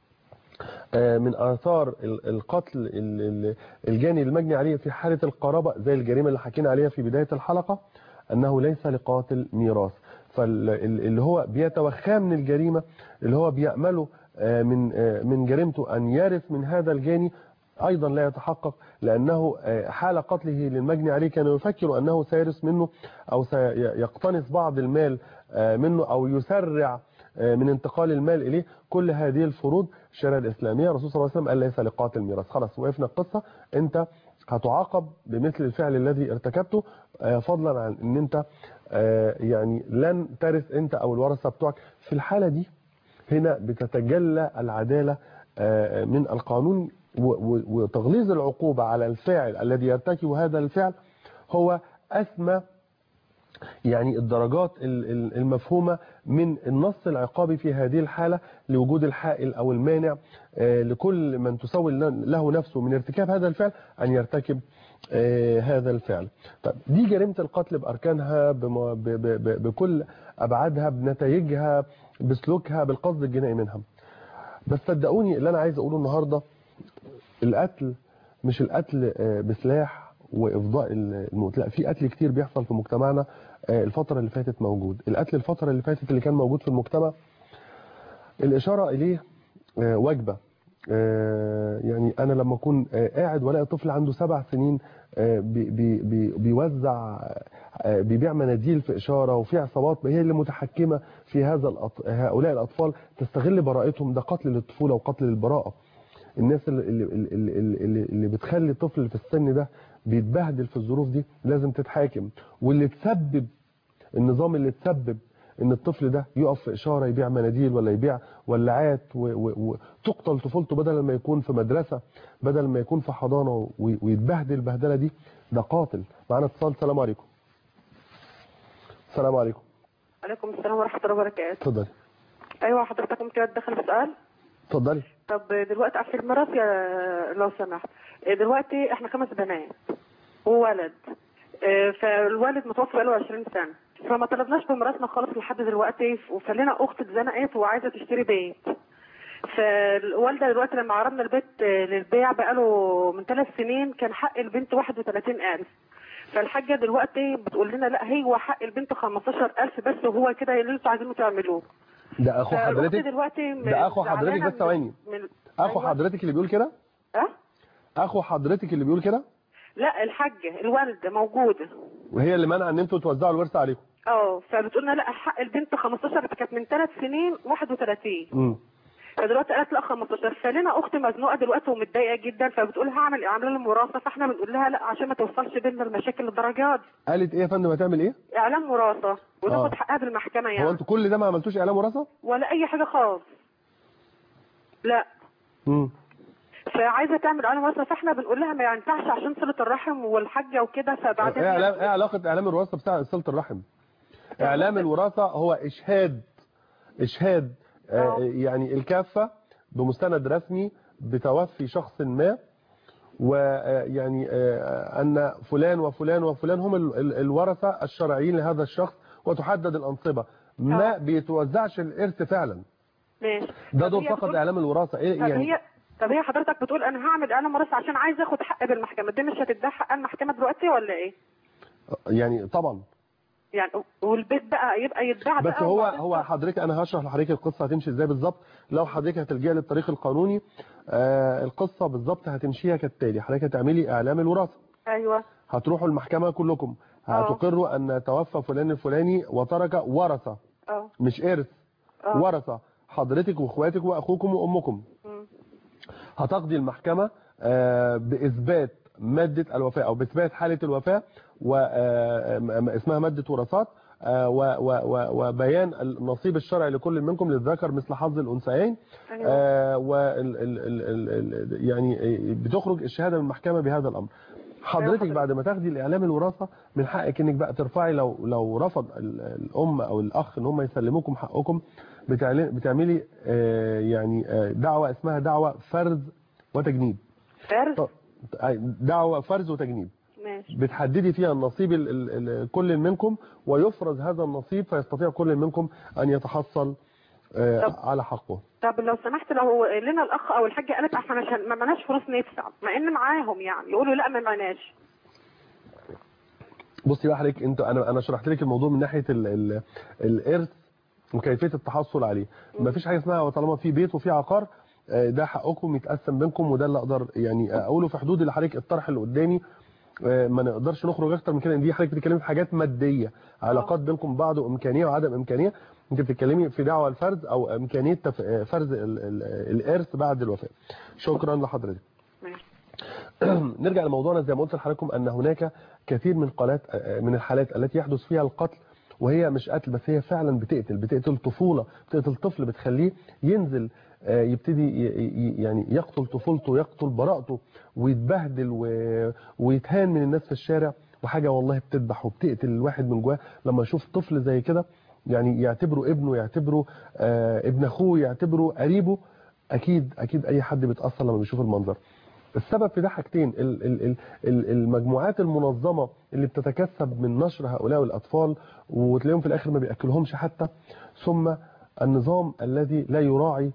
آه، من آثار ال- القتل ال- ال- الجاني المجني عليه في حالة القرابة زي الجريمة اللي حكينا عليها في بداية الحلقة أنه ليس لقاتل ميراث فاللي هو بيتوخاه من الجريمة اللي هو بيأمله آه، من آه، من جريمته أن يرث من هذا الجاني أيضا لا يتحقق لأنه آه، حال قتله للمجني عليه كان يفكر أنه سيرث منه أو سيقتنص بعض المال آه، منه أو يسرع آه، من انتقال المال إليه كل هذه الفروض الشريعة الإسلامية الرسول صلى الله عليه وسلم قال ليس لقاتل ميراث خلاص وقفنا القصة أنت هتعاقب بمثل الفعل الذي ارتكبته آه، فضلا عن أن أنت آه، يعني لن ترث أنت أو الورثة بتوعك في الحالة دي هنا بتتجلى العدالة آه، من القانون و- و- وتغليظ العقوبة على الفاعل الذي يرتكب هذا الفعل هو أسمى يعني الدرجات ال- ال- المفهومة من النص العقابي في هذه الحالة لوجود الحائل أو المانع آه، لكل من تسوي له نفسه من ارتكاب هذا الفعل أن يرتكب آه، هذا الفعل طب دي جريمة القتل بأركانها بم- ب- ب- ب- بكل أبعادها بنتائجها بسلوكها بالقصد الجنائي منها بس صدقوني اللي أنا عايز أقوله النهاردة القتل مش القتل آه، بسلاح وإفضاء الموت لا في قتل كتير بيحصل في مجتمعنا آه، الفترة اللي فاتت موجود القتل الفترة اللي فاتت اللي كان موجود في المجتمع الإشارة إليه آه، وجبة آه، يعني أنا لما أكون آه، قاعد ولاقي طفل عنده سبع سنين آه، بي- بي- بي- بيوزع آه، بيبيع مناديل في إشارة وفي عصابات هي اللي متحكمة في هذا الأط... هؤلاء الأطفال تستغل براءتهم ده قتل للطفولة وقتل للبراءة الناس اللي, اللي, اللي, اللي, اللي بتخلي الطفل في السن ده بيتبهدل في الظروف دي لازم تتحاكم واللي تسبب النظام اللي تسبب ان الطفل ده يقف في اشاره يبيع مناديل ولا يبيع ولاعات وتقتل طفولته بدل ما يكون في مدرسه بدل ما يكون في حضانه وي- ويتبهدل البهدله دي ده قاتل معانا اتصال السلام عليكم السلام عليكم
عليكم السلام ورحمة الله وبركاته
اتفضلي
أيوة حضرتك ممكن أتدخل في سؤال
اتفضلي
طب دلوقتي في الميراث يا لو سمحت دلوقتي احنا خمس بنات وولد اه، فالوالد متوفى بقاله 20 سنة فما طلبناش بميراثنا خالص لحد دلوقتي وفلنا أخت اتزنقت وعايزة تشتري بيت فالوالدة دلوقتي لما عرضنا البيت اه، للبيع بقاله من ثلاث سنين كان حق البنت 31000 فالحاجة دلوقتي بتقول لنا لا هو حق البنت 15000 بس وهو كده اللي انتوا عايزينه تعملوه
ده اخو
فالأخت
حضرتك
دلوقتي
ده اخو حضرتك
زعلانة
بس
من-
ثواني
من-
اخو
أيوة.
حضرتك اللي بيقول كده
اه
اخو حضرتك اللي بيقول كده
لا الحاجة الوالدة موجودة
وهي اللي منع ان انتوا توزعوا الورثه عليكم
اه فبتقولنا لا حق البنت 15 كانت من ثلاث سنين 31
امم
فدلوقتي قالت لا 15 فلنا اخت مزنوقه دلوقتي ومتضايقه جدا فبتقول هعمل عامله لهم وراثه فاحنا بنقول لها لا عشان ما توصلش بينا المشاكل للدرجات دي
قالت ايه يا فندم هتعمل ايه
اعلام وراثه وتاخد
آه.
حقها بالمحكمه
هو
يعني
انتوا كل ده ما عملتوش اعلام وراثه
ولا اي حاجه خالص لا
امم
فعايزه تعمل اعلام وراثه فاحنا بنقول لها ما ينفعش عشان صله الرحم والحاجه وكده فبعدين
ايه اعلام ايه علاقه اعلام الوراثه بتاع صله الرحم اعلام الوراثه هو اشهاد اشهاد آه يعني الكافه بمستند رسمي بتوفي شخص ما ويعني ان فلان وفلان وفلان هم ال- ال- الورثه الشرعيين لهذا الشخص وتحدد الانصبه ما بيتوزعش الارث فعلا
ماشي
ده
طب
دور
هي
فقط
بتقول-
اعلام الوراثه ايه
طب
يعني
هي طب هي حضرتك بتقول انا هعمل اعلان وراثه عشان عايز اخد حق بالمحكمه دي مش هتديها حق المحكمه دلوقتي ولا ايه
يعني طبعا
يعني والبيت بقى يبقى يتباع
بس
بقى
هو
وبعدين-
هو حضرتك انا هشرح لحضرتك القصه هتمشي ازاي بالظبط لو حضرتك هتلجئي للطريق القانوني آه القصه بالظبط هتمشيها كالتالي حضرتك هتعملي اعلام الوراثه
ايوه
هتروحوا المحكمه كلكم
آه.
هتقروا ان توفى فلان الفلاني وترك ورثه
اه
مش ارث
آه.
ورثه حضرتك واخواتك واخوكم وامكم
مم.
هتقضي المحكمة آه، بإثبات مادة الوفاة أو بإثبات حالة الوفاة واسمها مادة وراثات آه، و- و- و- وبيان النصيب الشرعي لكل منكم للذكر مثل حظ الأنثيين
أيوة.
آه، وال ال ال ال ال يعني بتخرج الشهادة من المحكمة بهذا الأمر حضرتك بعد ما تاخدي الإعلام الوراثة من حقك إنك بقى ترفعي لو لو رفض ال- الأم أو الأخ إن هم يسلموكم حقكم بتعل- بتعملي آه، يعني آه، دعوة اسمها دعوة فرز وتجنيب
فرز
دعوة فرز وتجنيب
ماشي
بتحددي فيها النصيب ال- ال- ال- كل منكم ويفرز هذا النصيب فيستطيع كل منكم أن يتحصل آه،
طب.
على حقه
طب لو سمحت لو هو لنا الاخ او الحاجه قالت احنا مش هن- ما معناش فلوس ندفع مع ان معاهم يعني يقولوا لا ما معناش
بصي بقى حضرتك انت انا انا شرحت لك الموضوع من ناحيه ال ال الارث وكيفيه التحصل عليه ما فيش حاجه اسمها طالما في بيت وفي عقار آه، ده حقكم يتقسم بينكم وده اللي اقدر يعني اقوله في حدود اللي حضرتك الطرح اللي قدامي آه، ما نقدرش نخرج اكتر من كده ان دي حضرتك بتتكلمي في حاجات ماديه علاقات بينكم بعض وامكانيه وعدم امكانيه انت بتتكلمي في دعوه الفرز او امكانيه تف- آه، فرز ال- ال- الارث بعد الوفاه شكرا لحضرتك نرجع لموضوعنا زي ما قلت لحضراتكم ان هناك كثير من قالات من الحالات التي يحدث فيها القتل وهي مش قتل بس هي فعلا بتقتل بتقتل طفوله بتقتل طفل بتخليه ينزل آه، يبتدي ي- ي- يعني يقتل طفولته يقتل براءته ويتبهدل و- ويتهان من الناس في الشارع وحاجه والله بتذبح وبتقتل الواحد من جواه لما يشوف طفل زي كده يعني يعتبره ابنه يعتبره آه، ابن اخوه يعتبره قريبه اكيد اكيد اي حد بيتاثر لما بيشوف المنظر السبب في ده حاجتين ال- ال- ال- ال- المجموعات المنظمة اللي بتتكسب من نشر هؤلاء الأطفال وتلاقيهم في الآخر ما بيأكلهمش حتى ثم النظام الذي لا يراعي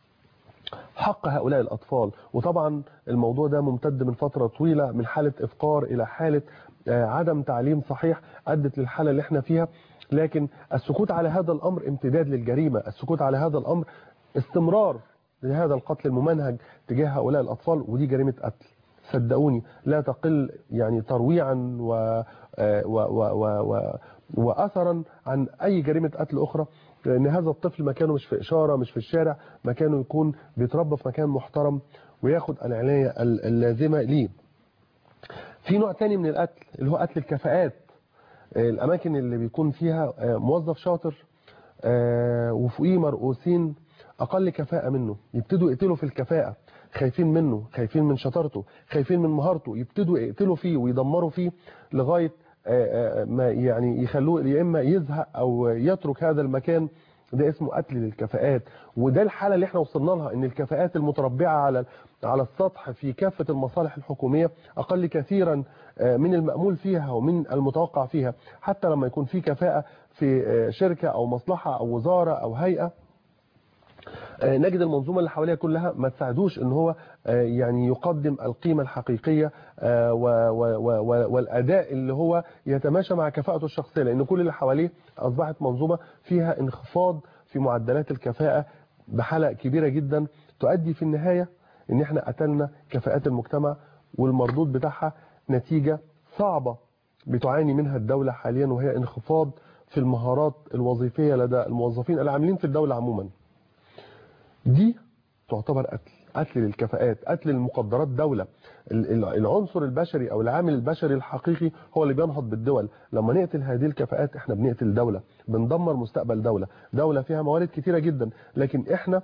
حق هؤلاء الأطفال وطبعا الموضوع ده ممتد من فترة طويلة من حالة إفقار إلى حالة آه، عدم تعليم صحيح أدت للحالة اللي احنا فيها لكن السكوت على هذا الأمر امتداد للجريمة السكوت على هذا الأمر استمرار لهذا القتل الممنهج تجاه هؤلاء الأطفال ودي جريمة قتل صدقوني لا تقل يعني ترويعا و آه، و و و و وأثرا عن أي جريمة قتل أخرى لأن هذا الطفل مكانه مش في إشارة مش في الشارع مكانه يكون بيتربى في مكان محترم وياخد العناية ال- اللازمة ليه في نوع تاني من القتل اللي هو قتل الكفاءات آه، الأماكن اللي بيكون فيها آه، موظف شاطر آه، وفوقيه مرؤوسين أقل كفاءة منه يبتدوا يقتلوا في الكفاءة خايفين منه خايفين من شطارته خايفين من مهارته يبتدوا يقتلوا فيه ويدمروا فيه لغاية آه، آه، ما يعني يخلوه يا إما يزهق أو يترك هذا المكان ده اسمه قتل للكفاءات وده الحالة اللي احنا وصلنا لها ان الكفاءات المتربعة على على السطح في كافة المصالح الحكومية اقل كثيرا آه، من المأمول فيها ومن المتوقع فيها حتى لما يكون في كفاءة في آه، شركة او مصلحة او وزارة او هيئة آه، نجد المنظومة اللي حواليها كلها ما تساعدوش ان هو آه، يعني يقدم القيمة الحقيقية آه، و- و- و- و- والأداء اللي هو يتماشى مع كفاءته الشخصية لأن كل اللي حواليه أصبحت منظومة فيها انخفاض في معدلات الكفاءة بحالة كبيرة جدا تؤدي في النهاية ان احنا قتلنا كفاءات المجتمع والمردود بتاعها نتيجة صعبة بتعاني منها الدولة حاليا وهي انخفاض في المهارات الوظيفية لدى الموظفين العاملين في الدولة عموما دي تعتبر قتل قتل للكفاءات قتل المقدرات دولة ال- ال- العنصر البشري او العامل البشري الحقيقي هو اللي بينهض بالدول لما نقتل هذه الكفاءات احنا بنقتل دولة بندمر مستقبل دولة دولة فيها موارد كتيرة جدا لكن احنا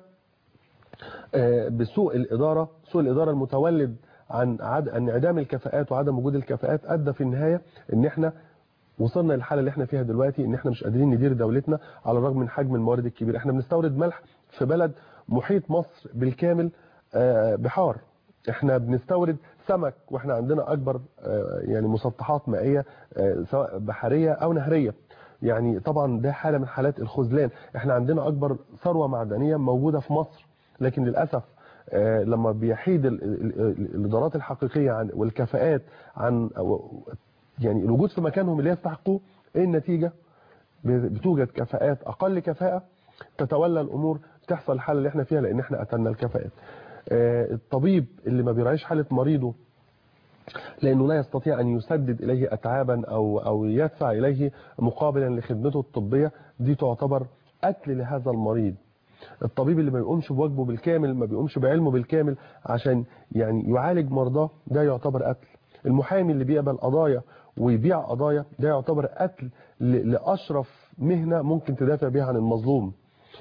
آه، بسوء الإدارة سوء الإدارة المتولد عن عد... انعدام الكفاءات وعدم وجود الكفاءات أدى في النهاية ان احنا وصلنا للحالة اللي احنا فيها دلوقتي ان احنا مش قادرين ندير دولتنا على الرغم من حجم الموارد الكبير احنا بنستورد ملح في بلد محيط مصر بالكامل آه، بحار احنا بنستورد سمك واحنا عندنا اكبر آه، يعني مسطحات مائية آه، سواء بحرية او نهرية يعني طبعا ده حالة من حالات الخذلان احنا عندنا اكبر ثروة معدنية موجودة في مصر لكن للأسف آه، لما بيحيد ال- ال- ال- الادارات الحقيقيه عن والكفاءات عن أو- يعني الوجود في مكانهم اللي يستحقوه ايه النتيجه بتوجد كفاءات اقل كفاءه تتولى الامور تحصل الحاله اللي احنا فيها لان احنا قتلنا الكفاءات آه، الطبيب اللي ما بيراعيش حاله مريضه لانه لا يستطيع ان يسدد اليه اتعابا او او يدفع اليه مقابلا لخدمته الطبيه دي تعتبر قتل لهذا المريض الطبيب اللي ما بيقومش بواجبه بالكامل ما بيقومش بعلمه بالكامل عشان يعني يعالج مرضاه ده يعتبر قتل المحامي اللي بيقبل قضايا ويبيع قضايا ده يعتبر قتل ل- لاشرف مهنه ممكن تدافع بيها عن المظلوم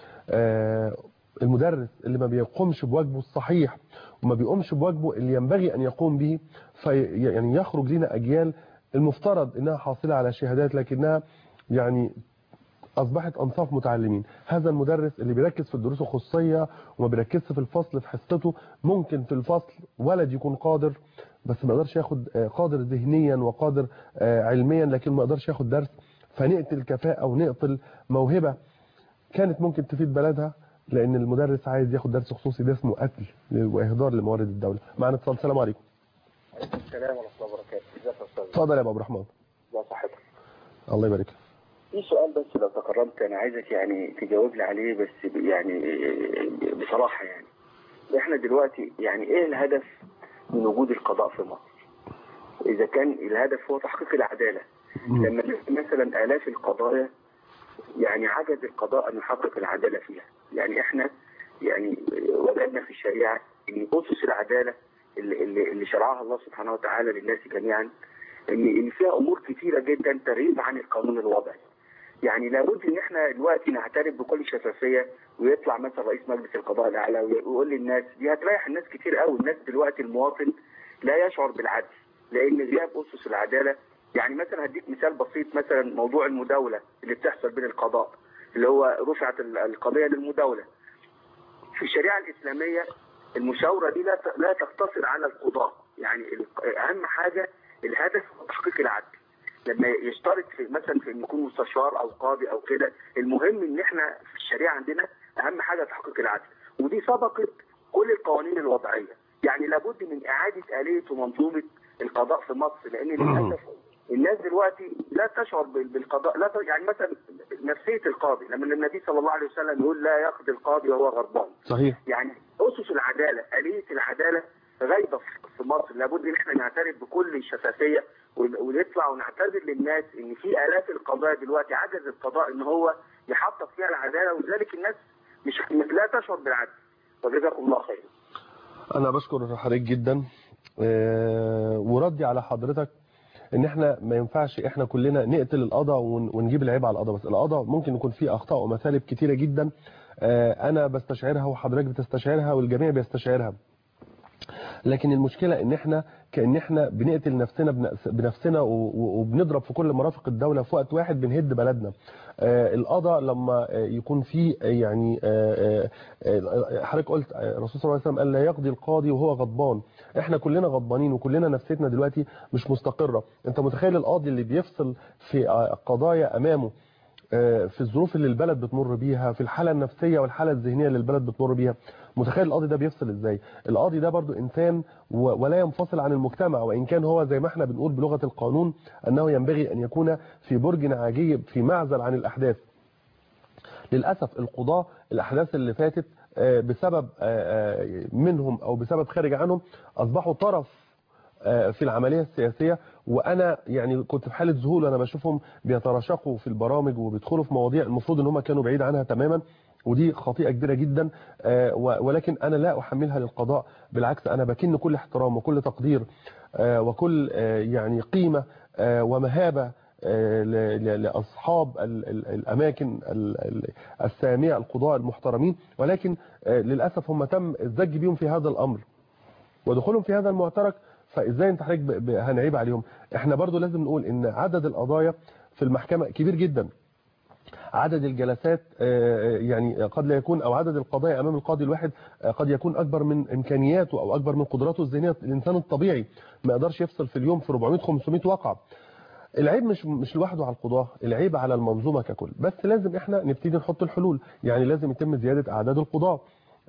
آه، المدرس اللي ما بيقومش بواجبه الصحيح وما بيقومش بواجبه اللي ينبغي ان يقوم به في يعني يخرج لنا اجيال المفترض انها حاصله على شهادات لكنها يعني اصبحت انصاف متعلمين هذا المدرس اللي بيركز في الدروس الخصوصيه وما بيركزش في الفصل في حصته ممكن في الفصل ولد يكون قادر بس ما يقدرش ياخد آه، قادر ذهنيا وقادر آه، علميا لكن ما يقدرش ياخد درس فنقتل كفاءه ونقتل موهبه كانت ممكن تفيد بلدها لان المدرس عايز ياخد درس خصوصي ده اسمه قتل واهدار لموارد الدوله معنا اتصال السلام عليكم
السلام ورحمة الله وبركاته ازيك يا استاذ
اتفضل يا ابو عبد الرحمن
ازي صحتك
الله يبارك لك
في سؤال بس لو تكرمت انا عايزك يعني تجاوب لي عليه بس ب- يعني بصراحة يعني احنا دلوقتي يعني ايه الهدف من وجود القضاء في مصر اذا كان الهدف هو تحقيق العدالة لما نلاقي مثلا الاف القضايا يعني عجز القضاء ان يحقق العدالة فيها يعني احنا يعني وجدنا في الشريعة ان اسس العدالة اللي, اللي, اللي شرعها الله سبحانه وتعالى للناس جميعا ان ان فيها امور كثيرة جدا تغيب عن القانون الوضعي يعني لابد ان احنا دلوقتي نعترف بكل شفافيه ويطلع مثلا رئيس مجلس القضاء الاعلى ويقول للناس دي هتريح الناس كتير قوي الناس دلوقتي المواطن لا يشعر بالعدل لان غياب اسس العداله يعني مثلا هديك مثال بسيط مثلا موضوع المداوله اللي بتحصل بين القضاء اللي هو رفعت ال- القضيه للمداوله في الشريعه الاسلاميه المشاوره دي لا ت- لا تقتصر على القضاء يعني ال- اهم حاجه الهدف هو تحقيق العدل لما يشترط في مثلا في ان يكون مستشار او قاضي او كده المهم ان احنا في الشريعه عندنا اهم حاجه تحقيق العدل ودي سبقت كل القوانين الوضعيه يعني لابد من اعاده اليه ومنظومه القضاء في مصر لان للاسف الناس دلوقتي لا تشعر بال- بالقضاء لا ت- يعني مثلا نفسيه القاضي لما النبي صلى الله عليه وسلم يقول لا يقضي القاضي وهو غضبان
صحيح
يعني اسس العداله اليه العداله غايبه في- في مصر لابد ان احنا نعترف بكل شفافيه ون- ونطلع ونعتذر للناس ان في الاف القضايا دلوقتي عجز القضاء ان هو يحقق فيها العداله ولذلك الناس مش لا تشعر بالعدل وجزاكم الله خيرا
انا بشكر حضرتك جدا آه، وردي على حضرتك ان احنا ما ينفعش احنا كلنا نقتل القضاء ون- ونجيب العيب على القضاء بس القضاء ممكن يكون فيه اخطاء ومثالب كتيره جدا آه، انا بستشعرها وحضرتك بتستشعرها والجميع بيستشعرها لكن المشكلة ان احنا كأن احنا بنقتل نفسنا بنفس- بنفسنا و- و- وبنضرب في كل مرافق الدولة في وقت واحد بنهد بلدنا آه، القضاء لما آه، يكون فيه آه، يعني آه، آه، آه، حضرتك قلت آه، الرسول صلى الله عليه وسلم قال لا يقضي القاضي وهو غضبان احنا كلنا غضبانين وكلنا نفسيتنا دلوقتي مش مستقرة انت متخيل القاضي اللي بيفصل في آه، قضايا امامه آه، في الظروف اللي البلد بتمر بيها في الحالة النفسية والحالة الذهنية اللي البلد بتمر بيها متخيل القاضي ده بيفصل ازاي القاضي ده برضو انسان و- ولا ينفصل عن المجتمع وان كان هو زي ما احنا بنقول بلغة القانون انه ينبغي ان يكون في برج عجيب في معزل عن الاحداث للأسف القضاة الأحداث اللي فاتت آه، بسبب آه، آه، منهم أو بسبب خارج عنهم أصبحوا طرف آه، في العملية السياسية وأنا يعني كنت في حالة ذهول أنا بشوفهم بيتراشقوا في البرامج وبيدخلوا في مواضيع المفروض إن هم كانوا بعيد عنها تماما ودي خطيئة كبيرة جدا آه، و- ولكن أنا لا أحملها للقضاء بالعكس أنا بكن كل احترام وكل تقدير آه، وكل آه، يعني قيمة آه، ومهابة آه، ل- ل- لأصحاب ال- ال- الأماكن ال- ال- السامية القضاء المحترمين ولكن آه، للأسف هم تم الزج بيهم في هذا الأمر ودخولهم في هذا المعترك فازاي انت حضرتك ب- ب- هنعيب عليهم احنا برضو لازم نقول ان عدد القضايا في المحكمة كبير جدا عدد الجلسات آه، يعني قد لا يكون او عدد القضايا امام القاضي الواحد آه، قد يكون اكبر من امكانياته او اكبر من قدراته الذهنيه الانسان الطبيعي ما يقدرش يفصل في اليوم في 400 500 واقعه العيب مش مش لوحده على القضاه العيب على المنظومه ككل بس لازم احنا نبتدي نحط الحلول يعني لازم يتم زياده اعداد القضاه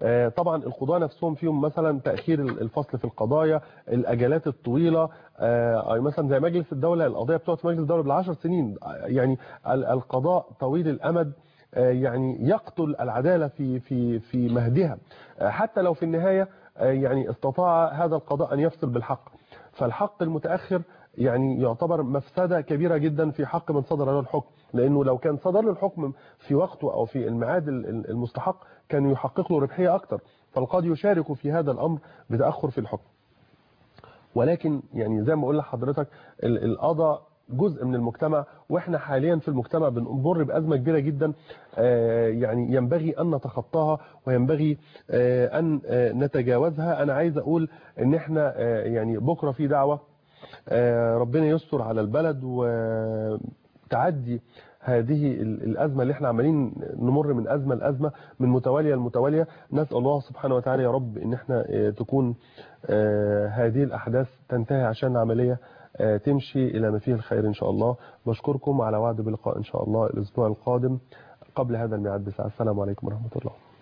آه، طبعا القضاة نفسهم فيهم مثلا تأخير الفصل في القضايا الأجالات الطويلة آه، أي مثلا زي مجلس الدولة القضية بتقعد في مجلس الدولة بالعشر سنين آه، يعني ال- القضاء طويل الأمد آه، يعني يقتل العدالة في في في مهدها آه، حتى لو في النهاية آه، يعني استطاع هذا القضاء أن يفصل بالحق فالحق المتأخر يعني يعتبر مفسدة كبيرة جدا في حق من صدر له الحكم لأنه لو كان صدر له الحكم في وقته أو في الميعاد ال- ال- المستحق كان يحقق له ربحية أكتر فالقاضي يشارك في هذا الأمر بتأخر في الحكم ولكن يعني زي ما بقول لحضرتك ال- القضاء جزء من المجتمع واحنا حاليا في المجتمع بنمر بأزمة كبيرة جدا آه، يعني ينبغي أن نتخطاها وينبغي آه، أن آه، نتجاوزها أنا عايز أقول أن احنا آه، يعني بكرة في دعوة آه، ربنا يستر على البلد وتعدي هذه ال- الأزمة اللي احنا عمالين نمر من أزمة لأزمة من متوالية لمتوالية نسأل الله سبحانه وتعالى يا رب ان احنا آه، تكون آه، هذه الأحداث تنتهي عشان العملية آه، تمشي إلى ما فيه الخير إن شاء الله بشكركم على وعد بلقاء إن شاء الله الأسبوع القادم قبل هذا الميعاد بساعة السلام عليكم ورحمة الله